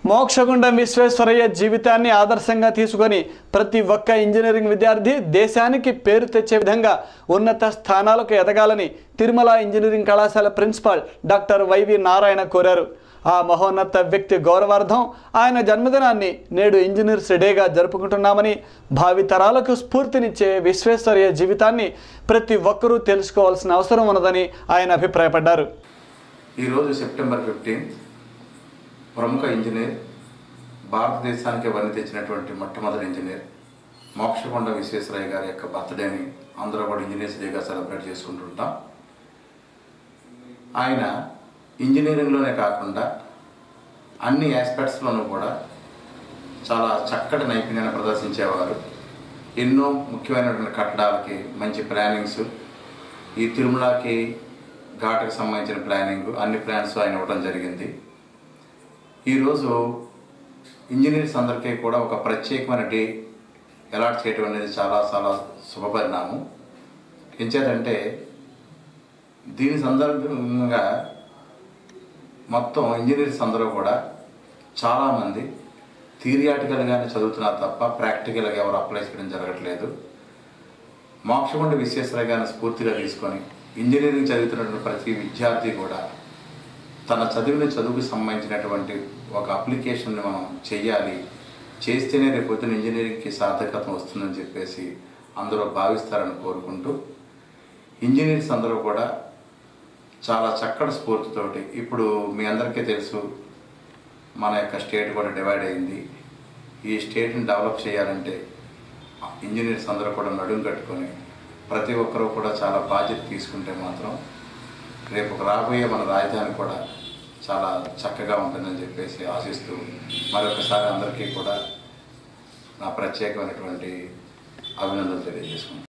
మోక్షగుండం విశ్వేశ్వరయ్య జీవితాన్ని ఆదర్శంగా తీసుకొని ప్రతి ఒక్క ఇంజనీరింగ్ విద్యార్థి దేశానికి పేరు తెచ్చే విధంగా ఉన్నత స్థానాలకు ఎదగాలని తిరుమల ఇంజనీరింగ్ కళాశాల ప్రిన్సిపాల్ డాక్టర్ వైవి నారాయణ కోరారు ఆ మహోన్నత వ్యక్తి గౌరవార్థం ఆయన జన్మదినాన్ని నేడు ఇంజనీర్స్ డేగా జరుపుకుంటున్నామని భావితరాలకు స్ఫూర్తినిచ్చే విశ్వేశ్వరయ్య జీవితాన్ని ప్రతి ఒక్కరూ తెలుసుకోవాల్సిన అవసరం ఉన్నదని ఆయన అభిప్రాయపడ్డారు ఈరోజు సెప్టెంబర్ ఫిఫ్టీన్త్ ప్రముఖ ఇంజనీర్ భారతదేశానికి వన్ని తెచ్చినటువంటి మొట్టమొదటి ఇంజనీర్ మోక్షకొండ విశ్వేశ్వరయ్య గారి యొక్క బర్త్డేని అందరూ కూడా ఇంజనీర్స్ డేగా సెలబ్రేట్ చేసుకుంటుంటాం ఆయన ఇంజనీరింగ్లోనే కాకుండా అన్ని ఆస్పెక్ట్స్లోనూ కూడా చాలా చక్కటి నైపుణ్యాన్ని ప్రదర్శించేవారు ఎన్నో ముఖ్యమైనటువంటి కట్టడాలకి మంచి ప్లానింగ్స్ ఈ తిరుమలకి ఘాట్కి సంబంధించిన ప్లానింగ్ అన్ని ప్లాన్స్ ఆయన ఇవ్వడం జరిగింది ఈరోజు ఇంజనీర్స్ అందరికీ కూడా ఒక ప్రత్యేకమైన డే అలాట్ చేయడం అనేది చాలా చాలా శుభపరిణామం ఎంచేదంటే దీని సందర్భంగా మొత్తం ఇంజనీర్స్ అందరూ కూడా చాలామంది థియరియాటికల్గానే చదువుతున్నారు తప్ప ప్రాక్టికల్గా ఎవరు అప్లై చేయడం జరగట్లేదు మోక్షగుండ విశ్వేశ్వరయ్య గారిని స్ఫూర్తిగా తీసుకొని ఇంజనీరింగ్ చదువుతున్నటువంటి ప్రతి విద్యార్థి కూడా తన చదివిన చదువుకు సంబంధించినటువంటి ఒక అప్లికేషన్ని మనం చెయ్యాలి చేస్తేనే రేపు పొద్దున ఇంజనీరింగ్కి సార్థకత వస్తుందని చెప్పేసి అందరూ భావిస్తారని కోరుకుంటూ ఇంజనీర్స్ అందరూ కూడా చాలా చక్కటి స్ఫూర్తితోటి ఇప్పుడు మీ అందరికీ తెలుసు మన యొక్క స్టేట్ కూడా డివైడ్ అయింది ఈ స్టేట్ని డెవలప్ చేయాలంటే ఇంజనీర్స్ అందరూ కూడా నడుం కట్టుకొని ప్రతి ఒక్కరూ కూడా చాలా బాధ్యత తీసుకుంటే మాత్రం రేపు రాబోయే మన రాజధాని కూడా చాలా చక్కగా ఉంటుందని చెప్పేసి ఆశిస్తూ మరొకసారి అందరికీ కూడా నా ప్రత్యేకమైనటువంటి అభినందనలు తెలియజేసుకుంటాను